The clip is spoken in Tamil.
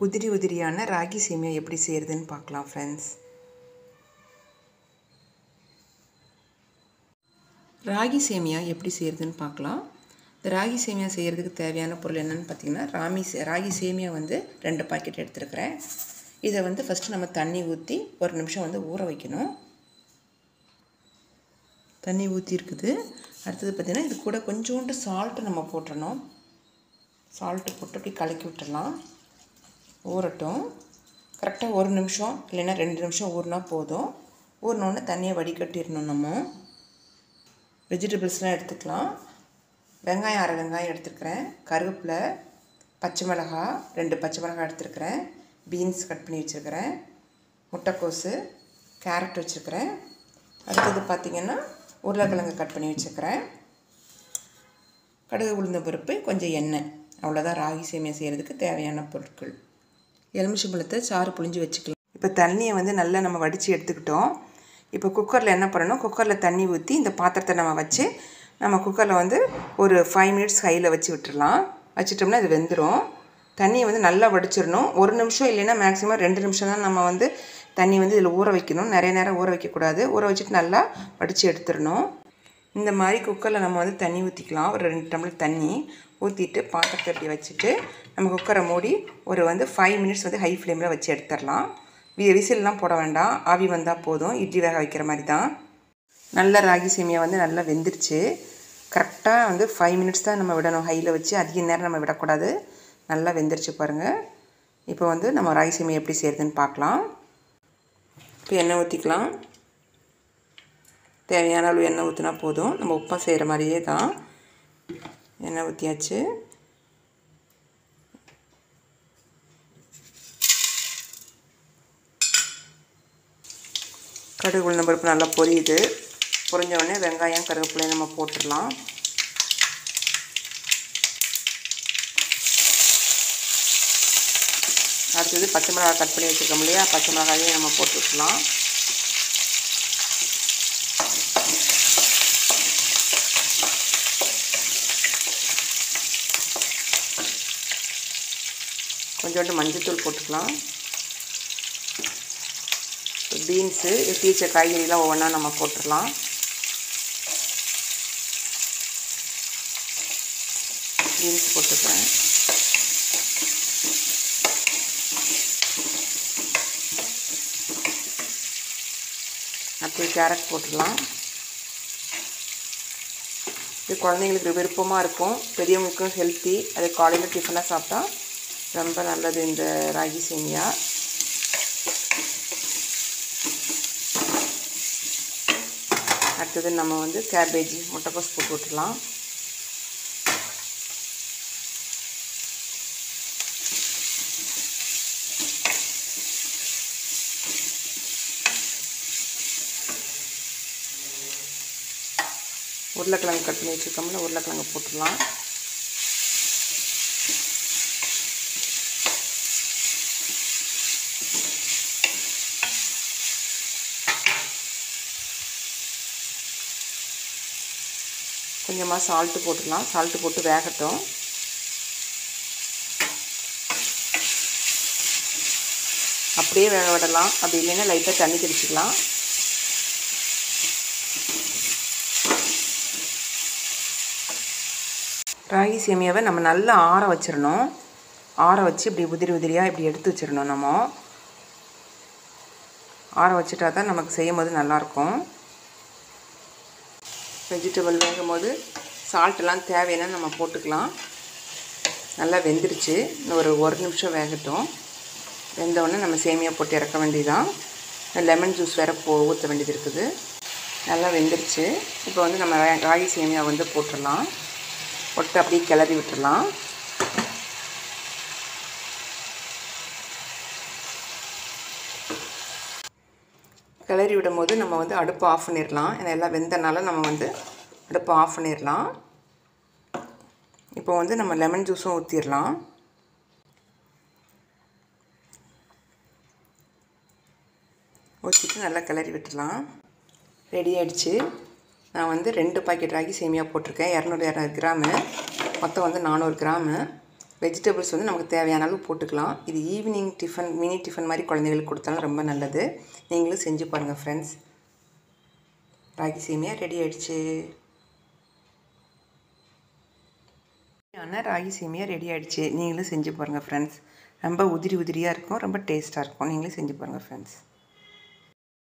உதிரி உதிரியான ராகி சேமியா எப்படி செய்கிறதுன்னு பார்க்கலாம் ஃப்ரெண்ட்ஸ் ராகி சேமியா எப்படி செய்கிறதுன்னு பார்க்கலாம் இந்த ராகி சேமியா செய்கிறதுக்கு தேவையான பொருள் என்னென்னு பார்த்தீங்கன்னா ராமி சே- ராகி சேமியா வந்து ரெண்டு பாக்கெட் எடுத்துருக்கிறேன் இதை வந்து ஃபஸ்ட்டு நம்ம தண்ணி ஊற்றி ஒரு நிமிஷம் வந்து ஊற வைக்கணும் தண்ணி ஊற்றி இருக்குது அடுத்தது பார்த்திங்கன்னா இது கூட கொஞ்சோண்டு சால்ட்டு நம்ம போட்டுறணும் சால்ட்டு போட்டு அப்படி கலக்கி விட்டுடலாம் ஊறட்டும் கரெக்டாக ஒரு நிமிஷம் இல்லைன்னா ரெண்டு நிமிஷம் ஊறினா போதும் ஊறினோடனே தண்ணியை வடிகட்டிடணும் நம்ம வெஜிடபிள்ஸ்லாம் எடுத்துக்கலாம் வெங்காயம் அரை வெங்காயம் எடுத்துருக்கிறேன் கருவேப்பிலை பச்சை மிளகாய் ரெண்டு பச்சை மிளகாய் எடுத்துருக்கிறேன் பீன்ஸ் கட் பண்ணி வச்சுருக்கிறேன் முட்டைக்கோஸு கேரட் வச்சுருக்கிறேன் அடுத்தது பார்த்திங்கன்னா உருளைக்கிழங்கு கட் பண்ணி வச்சுருக்கிறேன் கடுகு உளுந்த பருப்பு கொஞ்சம் எண்ணெய் அவ்வளோதான் ராகி சேமியா செய்கிறதுக்கு தேவையான பொருட்கள் எலுமிச்சம்பழத்தை சாறு புழிஞ்சு வச்சுக்கலாம் இப்போ தண்ணியை வந்து நல்லா நம்ம வடித்து எடுத்துக்கிட்டோம் இப்போ குக்கரில் என்ன பண்ணணும் குக்கரில் தண்ணி ஊற்றி இந்த பாத்திரத்தை நம்ம வச்சு நம்ம குக்கரில் வந்து ஒரு ஃபைவ் மினிட்ஸ் ஹையில் வச்சு விட்டுறலாம் வச்சிட்டோம்னா இது வெந்துடும் தண்ணியை வந்து நல்லா வடிச்சிடணும் ஒரு நிமிஷம் இல்லைன்னா மேக்ஸிமம் ரெண்டு நிமிஷம் தான் நம்ம வந்து தண்ணி வந்து இதில் ஊற வைக்கணும் நிறைய நேரம் ஊற வைக்கக்கூடாது ஊற வச்சுட்டு நல்லா வடித்து எடுத்துடணும் இந்த மாதிரி குக்கரில் நம்ம வந்து தண்ணி ஊற்றிக்கலாம் ஒரு ரெண்டு டம்ளர் தண்ணி ஊற்றிட்டு பாத்திரத்தை இப்படி வச்சுட்டு நம்ம குக்கரை மூடி ஒரு வந்து ஃபைவ் மினிட்ஸ் வந்து ஹை ஃப்ளேமில் வச்சு எடுத்துடலாம் வி விசில்லாம் போட வேண்டாம் ஆவி வந்தால் போதும் இட்லி வேக வைக்கிற மாதிரி தான் நல்ல ராகி சேமியா வந்து நல்லா வெந்துருச்சு கரெக்டாக வந்து ஃபைவ் மினிட்ஸ் தான் நம்ம விடணும் ஹையில் வச்சு அதிக நேரம் நம்ம விடக்கூடாது நல்லா வெந்துருச்சு பாருங்கள் இப்போ வந்து நம்ம ராகி சேமியா எப்படி செய்கிறதுன்னு பார்க்கலாம் இப்போ எண்ணெய் ஊற்றிக்கலாம் தேவையான அளவு எண்ணெய் ஊற்றினா போதும் நம்ம உப்பா செய்கிற மாதிரியே தான் எண்ணெய் ஊற்றியாச்சு கடுகு உளுந்த பருப்பு நல்லா பொரியுது பொரிஞ்ச உடனே வெங்காயம் கருவேப்பிலை நம்ம போட்டுடலாம் அடுத்தது பச்சை மிளகாய் கட் பண்ணி வச்சுருக்கோம் இல்லையா பச்சை மிளகாயும் நம்ம போட்டு விட்டுலாம் கொஞ்சோண்டு மஞ்சத்தூள் போட்டுக்கலாம் பீன்ஸு வெட்டி வச்ச காய்கறிலாம் ஒவ்வொன்றா நம்ம போட்டுடலாம் பீன்ஸ் போட்டுக்கிறேன் அடுத்து கேரட் போட்டுடலாம் இது குழந்தைங்களுக்கு விருப்பமாக இருக்கும் பெரியவங்களுக்கும் ஹெல்த்தி அது காலையில் டிஃபனாக சாப்பிட்டா ரொம்ப நல்லது இந்த ராகி சேமியா அடுத்தது நம்ம வந்து கேபேஜ் முட்டைக்கோஸ் போட்டு விட்டுலாம் உருளைக்கிழங்கு கட் பண்ணி வச்சுருக்கோம்ல உருளைக்கிழங்கு போட்டுடலாம் கொஞ்சமாக சால்ட்டு போட்டுக்கலாம் சால்ட்டு போட்டு வேகட்டும் அப்படியே வேக விடலாம் அப்படி இல்லைன்னா லைட்டாக தண்ணி தெளிச்சிக்கலாம் ராகி சேமியாவை நம்ம நல்லா ஆற வச்சிடணும் ஆற வச்சு இப்படி உதிரி உதிரியாக இப்படி எடுத்து வச்சிடணும் நம்ம ஆற வச்சுட்டா தான் நமக்கு செய்யும் போது நல்லாயிருக்கும் வெஜிடபிள் வேகும் போது சால்ட்டெல்லாம் தேவையான நம்ம போட்டுக்கலாம் நல்லா வெந்துருச்சு இன்னும் ஒரு ஒரு நிமிஷம் வேகட்டும் வெந்தவுடனே நம்ம சேமியா போட்டு இறக்க வேண்டியதான் லெமன் ஜூஸ் வேறு போ ஊற்ற வேண்டியது இருக்குது நல்லா வெந்துருச்சு இப்போ வந்து நம்ம ரா- ராகி சேமியா வந்து போட்டுடலாம் போட்டு அப்படியே கிளறி விட்டுடலாம் கிளறி விடும்போது நம்ம வந்து அடுப்பு ஆஃப் பண்ணிடலாம் ஏன்னா எல்லாம் வெந்தனால நம்ம வந்து அடுப்பு ஆஃப் பண்ணிடலாம் இப்போ வந்து நம்ம லெமன் ஜூஸும் ஊற்றிடலாம் ஊற்றிட்டு நல்லா கிளறி விட்டுடலாம் ரெடி ஆயிடுச்சு நான் வந்து ரெண்டு பாக்கெட் ராகி சேமியா போட்டிருக்கேன் இரநூறு இரநூறு கிராமு மொத்தம் வந்து நானூறு கிராமு வெஜிடபிள்ஸ் வந்து நமக்கு தேவையான அளவு போட்டுக்கலாம் இது ஈவினிங் டிஃபன் மினி டிஃபன் மாதிரி குழந்தைகளுக்கு கொடுத்தாலும் ரொம்ப நல்லது நீங்களும் செஞ்சு பாருங்கள் ஃப்ரெண்ட்ஸ் ராகி சேமியா ரெடி ஆயிடுச்சு ஆனால் ராகி சேமியா ரெடி ஆயிடுச்சு நீங்களும் செஞ்சு பாருங்கள் ஃப்ரெண்ட்ஸ் ரொம்ப உதிரி உதிரியாக இருக்கும் ரொம்ப டேஸ்ட்டாக இருக்கும் நீங்களும் செஞ்சு பாருங்கள் ஃப்ரெண்ட்ஸ்